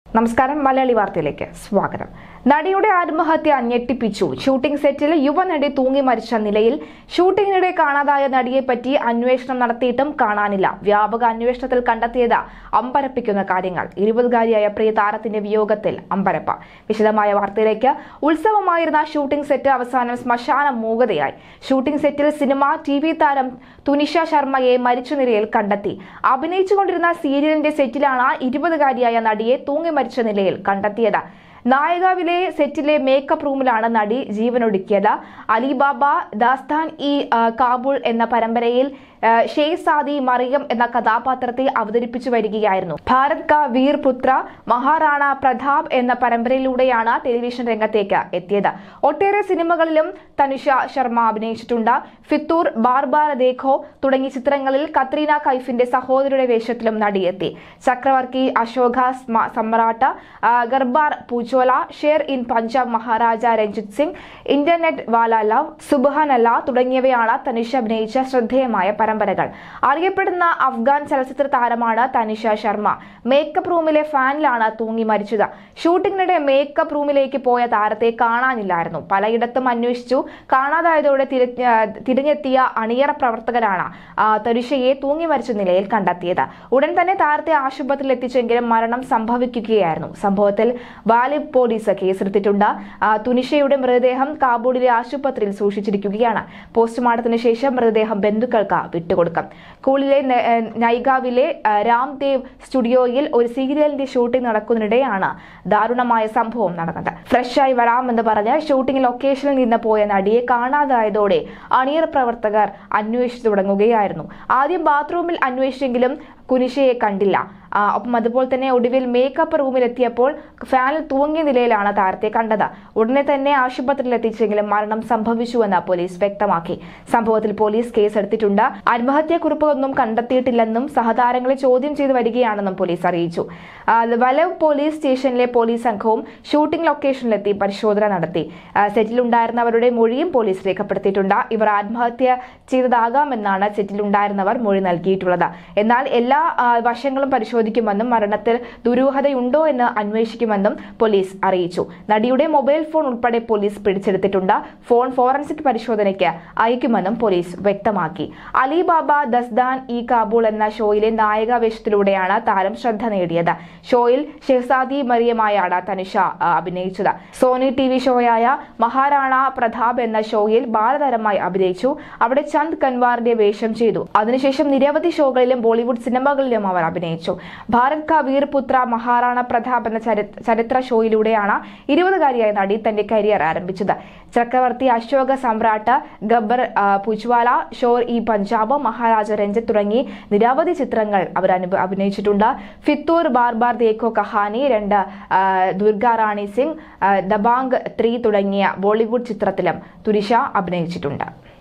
നമസ്കാരം മലയാളി വാർത്തയിലേക്ക് സ്വാഗതം നടിയുടെ ആത്മഹത്യ ഞെട്ടിപ്പിച്ചു ഷൂട്ടിംഗ് സെറ്റിൽ യുവനടി തൂങ്ങി മരിച്ച നിലയിൽ ഷൂട്ടിങ്ങിനിടെ കാണാതായ നടിയെപ്പറ്റി അന്വേഷണം നടത്തിയിട്ടും കാണാനില്ല വ്യാപക അന്വേഷണത്തിൽ കണ്ടെത്തിയത് അമ്പരപ്പിക്കുന്ന കാര്യങ്ങൾ ഇരുപതുകാരിയായ പ്രിയ താരത്തിന്റെ വിയോഗത്തിൽ അമ്പരപ്പ വിശദമായ വാർത്തയിലേക്ക് ഉത്സവമായിരുന്ന ഷൂട്ടിംഗ് സെറ്റ് അവസാനം ശ്മശാന മൂകതയായി ഷൂട്ടിംഗ് സെറ്റിൽ സിനിമ ടി വി താരം തുനിഷ ശർമ്മയെ മരിച്ച നിലയിൽ കണ്ടെത്തി അഭിനയിച്ചുകൊണ്ടിരുന്ന സീരിയലിന്റെ സെറ്റിലാണ് ഇരുപതുകാരിയായ നടിയെ തൂങ്ങി മരിച്ച നിലയിൽ കണ്ടെത്തിയത് നായകാവിലെ സെറ്റിലെ മേക്കപ്പ് റൂമിലാണ് നടി ജീവനൊടുക്കിയത് അലിബാബ ദാസ്താൻ ഇ ആ, കാബൂൾ എന്ന പരമ്പരയിൽ ആ, ഷെയ്സാദി മറിയം എന്ന കഥാപാത്രത്തെ അവതരിപ്പിച്ചു വരികയായിരുന്നു ഭാരത് കാ വീർ പുത്ര മഹാറാണ പ്രതാപ് എന്ന പരമ്പരയിലൂടെയാണ് ടെലിവിഷൻ രംഗത്തേക്ക് എത്തിയത് ഒട്ടേറെ സിനിമകളിലും തനുഷ ശർമ്മ അഭിനയിച്ചിട്ടുണ്ട് ഫിത്തൂർ ബാർബാർ ദേഖോ തുടങ്ങിയ ചിത്രങ്ങളിൽ കത്രീന കൈഫിന്റെ സഹോദരിയുടെ വേഷത്തിലും നടിയെത്തി ചക്രവർത്തി അശോക സ്മ- സമ്രാട്ട് ആ, ഗർബാർ പൂച്ചോല ഷേർ ഇൻ പഞ്ചാബ് മഹാരാജ രഞ്ജിത് സിംഗ് ഇന്റർനെറ്റ് വാല ലവ് സുബഹാനല്ല തുടങ്ങിയവയാണ് തനിഷ അഭിനയിച്ച ശ്രദ്ധേയമായ പരമ്പരകൾ അറിയപ്പെടുന്ന അഫ്ഗാൻ ചലച്ചിത്ര താരമാണ് തനിഷ ശർമ്മ മേക്കപ്പ് റൂമിലെ ഫാനിലാണ് തൂങ്ങി മരിച്ചത് ഷൂട്ടിങ്ങിനിടെ മേക്കപ്പ് റൂമിലേക്ക് പോയ താരത്തെ കാണാനില്ലായിരുന്നു പലയിടത്തും അന്വേഷിച്ചു കാണാതായതോടെ തിര- ആ, തിരിഞ്ഞെത്തിയ അണിയറ പ്രവർത്തകരാണ് ആ, തനുഷയെ തൂങ്ങി മരിച്ച നിലയിൽ കണ്ടെത്തിയത് ഉടൻ തന്നെ താരത്തെ ആശുപത്രിയിൽ എത്തിച്ചെങ്കിലും മരണം സംഭവിക്കുകയായിരുന്നു സംഭവത്തിൽ വാലിബ് പോലീസ് കേസെടുത്തിട്ടുണ്ട് ആ, തുനിഷയുടെ മൃതദേഹം കാബൂളിലെ ആശുപത്രിയിൽ സൂക്ഷിച്ചിരിക്കുകയാണ് പോസ്റ്റ്മോർട്ടത്തിന് ശേഷം മൃതദേഹം ബന്ധുക്കൾക്ക് വിട്ടുകൊടുക്കും സ്കൂളിലെ ന- ഏ, നൈഗാവിലെ ആ, രാംദേവ് സ്റ്റുഡിയോയിൽ ഒരു സീരിയലിന്റെ ഷൂട്ടിംഗ് നടക്കുന്നതിനിടെയാണ് ദാരുണമായ സംഭവം നടന്നത് ഫ്രഷായി വരാമെന്ന് പറഞ്ഞ് ഷൂട്ടിംഗ് ലൊക്കേഷനിൽ നിന്ന് പോയ നടിയെ കാണാതായതോടെ അണിയർ പ്രവർത്തകർ അന്വേഷിച്ചു തുടങ്ങുകയായിരുന്നു ആദ്യം ബാത്റൂമിൽ അന്വേഷിച്ചെങ്കിലും കുനിഷയെ കണ്ടില്ല ആ, ഒപ്പം അതുപോലെ തന്നെ ഒടുവിൽ മേക്കപ്പ് റൂമിൽ എത്തിയപ്പോൾ ഫാനിൽ തൂങ്ങിയ നിലയിലാണ് താരത്തെ കണ്ടത് ഉടനെ തന്നെ ആശുപത്രിയിൽ എത്തിച്ചെങ്കിലും മരണം സംഭവിച്ചുവെന്ന് പോലീസ് വ്യക്തമാക്കി സംഭവത്തിൽ പോലീസ് കേസെടുത്തിട്ടുണ്ട് ആത്മഹത്യാക്കുറിപ്പൊന്നും കണ്ടെത്തിയിട്ടില്ലെന്നും സഹതാരങ്ങളെ ചോദ്യം ചെയ്തു വരികയാണെന്നും പോലീസ് അറിയിച്ചു ആ, വലവ് പോലീസ് സ്റ്റേഷനിലെ പോലീസ് സംഘവും ഷൂട്ടിംഗ് ലൊക്കേഷനിലെത്തി പരിശോധന നടത്തി ആ, സെറ്റിലുണ്ടായിരുന്നവരുടെ മൊഴിയും പോലീസ് രേഖപ്പെടുത്തിയിട്ടുണ്ട് ഇവർ ആത്മഹത്യ ചെയ്തതാകാമെന്നാണ് സെറ്റിലുണ്ടായിരുന്നവർ മൊഴി നൽകിയിട്ടുള്ളത് എന്നാൽ എല്ലാ ആ, വശങ്ങളും പരിശോധിക്കുമെന്നും മരണത്തിൽ ദുരൂഹതയുണ്ടോ എന്ന് അന്വേഷിക്കുമെന്നും പോലീസ് അറിയിച്ചു നടിയുടെ മൊബൈൽ ഫോൺ ഉൾപ്പെടെ പോലീസ് പിടിച്ചെടുത്തിട്ടുണ്ട് ഫോൺ ഫോറൻസിക് പരിശോധനയ്ക്ക് അയക്കുമെന്നും പോലീസ് വ്യക്തമാക്കി അലിബാബ ദസ്ദാൻ ഇ കാബൂൾ എന്ന ഷോയിലെ നായകാവേശത്തിലൂടെയാണ് താരം ശ്രദ്ധ നേടിയത് ഷോയിൽ ഷെഹസാദി മറിയമായാണ് തനിഷ ആ, അഭിനയിച്ചത് സോനി ടി വി ഷോയായ മഹാറാണ പ്രതാപ് എന്ന ഷോയിൽ ബാലതാരമായി അഭിനയിച്ചു അവിടെ ചന്ദ് കൻവാറിന്റെ വേഷം ചെയ്തു അതിനുശേഷം നിരവധി ഷോകളിലും ബോളിവുഡ് സിനിമകളിലും അവർ അഭിനയിച്ചു ഭാരത് കാ വീർ പുത്ര മഹാറാണ പ്രതാപ് എന്ന ചരി- ചരിത്ര ഷോയിലൂടെയാണ് ഇരുപതുകാരിയായ നടി തന്റെ കരിയർ ആരംഭിച്ചത് ചക്രവർത്തി അശോക സമ്രാട്ട് ഗബ്ബർ ആ, പുജ്വാല ഷോർ ഇ പഞ്ചാബ് മഹാരാജ രഞ്ജിത്ത് തുടങ്ങി നിരവധി ചിത്രങ്ങൾ അവർ അനുഭ- അഭിനയിച്ചിട്ടുണ്ട് ഫിത്തൂർ ബാർബാർ ദേഖോ കഹാനി രണ്ട് ആ, ദുർഗ റാണി സിംഗ് ആ, ദബാങ് ത്രീ തുടങ്ങിയ ബോളിവുഡ് ചിത്രത്തിലും തുരിഷ അഭിനയിച്ചിട്ടുണ്ട്